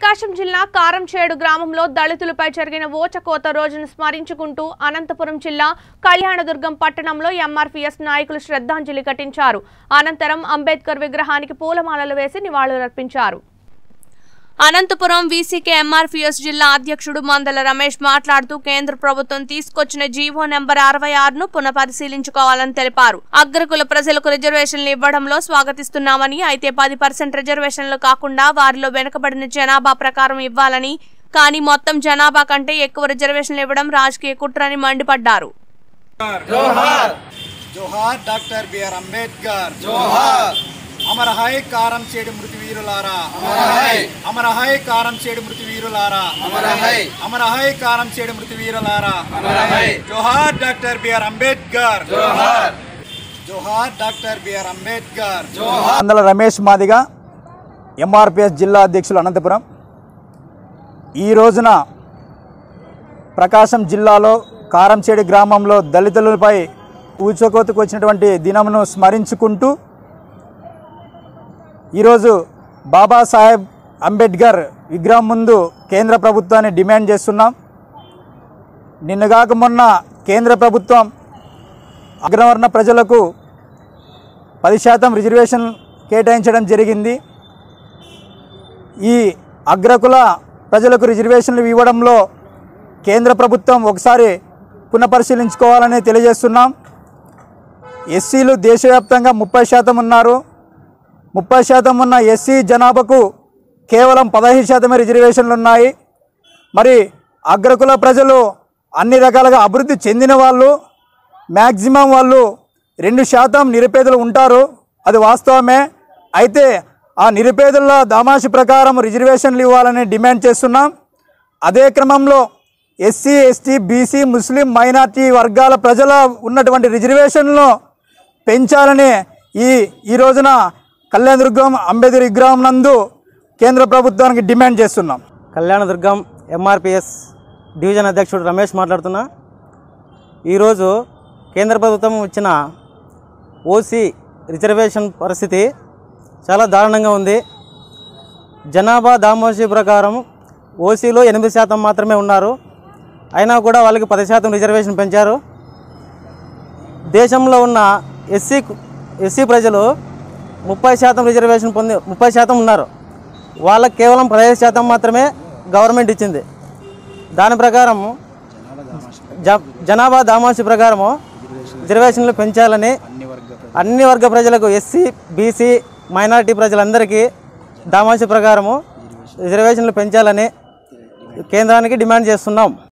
ప్రకాశం జిల్లా కారంచేడు గ్రామంలో దళితులపై జరిగిన ఓచకోత రోజును స్మరించుకుంటూ అనంతపురం జిల్లా కళ్యాణదుర్గం పట్టణంలో ఎంఆర్పీఎస్ నాయకులు శ్రద్ధాంజలి ఘటించారు అనంతరం అంబేద్కర్ విగ్రహానికి పూలమాలలు వేసి నివాళులర్పించారు అనంతపురం వీసీకే ఎంఆర్పీఎస్ జిల్లా అధ్యక్షుడు మందల రమేష్ మాట్లాడుతూ కేంద్ర ప్రభుత్వం తీసుకొచ్చిన జీవో నెంబర్ అరవై ఆరును పునఃపరిశీలించుకోవాలని తెలిపారు అగ్రకుల ప్రజలకు రిజర్వేషన్లు ఇవ్వడంలో స్వాగతిస్తున్నామని అయితే పది పర్సెంట్ రిజర్వేషన్లు కాకుండా వారిలో వెనుకబడిన జనాభా ప్రకారం ఇవ్వాలని కానీ మొత్తం జనాభా కంటే ఎక్కువ రిజర్వేషన్లు ఇవ్వడం రాజకీయ కుట్రని మండిపడ్డారు జోహార్ డాక్టర్ బిఆర్ అంబేద్కర్ జోహార్ అమర హై కారం చేడు మృతి వీరులారా అమర హై కారం చేడు మృతి వీరులారా అమర హై కారం చేడు మృతి వీరులారా జోహార్ డాక్టర్ బిఆర్ అంబేద్కర్ జోహార్ జోహార్ doctor B R Ambedkar Andala Ramesh Madiga MRPS జిల్లా అధ్యక్షులు అనంతపురం ఈ రోజున ప్రకాశం జిల్లాలో కారంచేడి గ్రామంలో దళితులపై ఊచకోతకు వచ్చినటువంటి దినమును స్మరించుకుంటూ ఈరోజు బాబాసాహెబ్ అంబేద్కర్ విగ్రహం ముందు కేంద్ర ప్రభుత్వాన్ని డిమాండ్ చేస్తున్నాం నిన్నగాక మొన్న కేంద్ర ప్రభుత్వం అగ్రవర్ణ ప్రజలకు పది శాతం రిజర్వేషన్ కేటాయించడం జరిగింది ఈ అగ్రకుల ప్రజలకు రిజర్వేషన్లు ఇవ్వడంలో కేంద్ర ప్రభుత్వం ఒకసారి పునఃపరిశీలించుకోవాలని తెలియజేస్తున్నాం ఎస్సీలు దేశవ్యాప్తంగా ముప్పై శాతం ఉన్నారు ముప్పై శాతం ఉన్న ఎస్సీ జనాభాకు కేవలం పదహైదు శాతమే రిజర్వేషన్లు ఉన్నాయి మరి అగ్రకుల ప్రజలు అన్ని రకాలుగా అభివృద్ధి చెందిన వాళ్ళు మ్యాక్సిమం వాళ్ళు రెండు శాతం నిరుపేదలు ఉంటారు అది వాస్తవమే అయితే ఆ నిరుపేదల దామాషి ప్రకారం రిజర్వేషన్లు ఇవ్వాలని డిమాండ్ చేస్తున్నాం అదే క్రమంలో SC ST BC Muslim minority వర్గాల ప్రజల ఉన్నటువంటి రిజర్వేషన్లను పెంచాలని ఈ ఈ రోజున కళ్యాణదుర్గం అంబేద్కర్ విగ్రహం నందు కేంద్ర ప్రభుత్వానికి డిమాండ్ చేస్తున్నాం కళ్యాణదుర్గం ఎంఆర్పిఎస్ డివిజన్ అధ్యక్షుడు రమేష్ మాట్లాడుతున్నా ఈరోజు కేంద్ర ప్రభుత్వం ఇచ్చిన ఓసీ రిజర్వేషన్ పరిస్థితి చాలా దారుణంగా ఉంది జనాభా దామోషి ప్రకారం ఓసీలో ఎనిమిది శాతం మాత్రమే ఉన్నారు అయినా కూడా వాళ్ళకి పది శాతం రిజర్వేషన్ పెంచారు దేశంలో ఉన్న ఎస్సీ ఎస్సీ ప్రజలు ముప్పై శాతం రిజర్వేషన్ పొంది ముప్పై శాతం ఉన్నారు వాళ్ళకి కేవలం పదహైదు శాతం మాత్రమే గవర్నమెంట్ ఇచ్చింది దాని ప్రకారం జ జనాభా దామాషి ప్రకారము రిజర్వేషన్లు పెంచాలని అన్ని వర్గ ప్రజలకు ఎస్సీ బీసీ మైనారిటీ ప్రజలందరికీ దామాషి ప్రకారము రిజర్వేషన్లు పెంచాలని కేంద్రానికి డిమాండ్ చేస్తున్నాం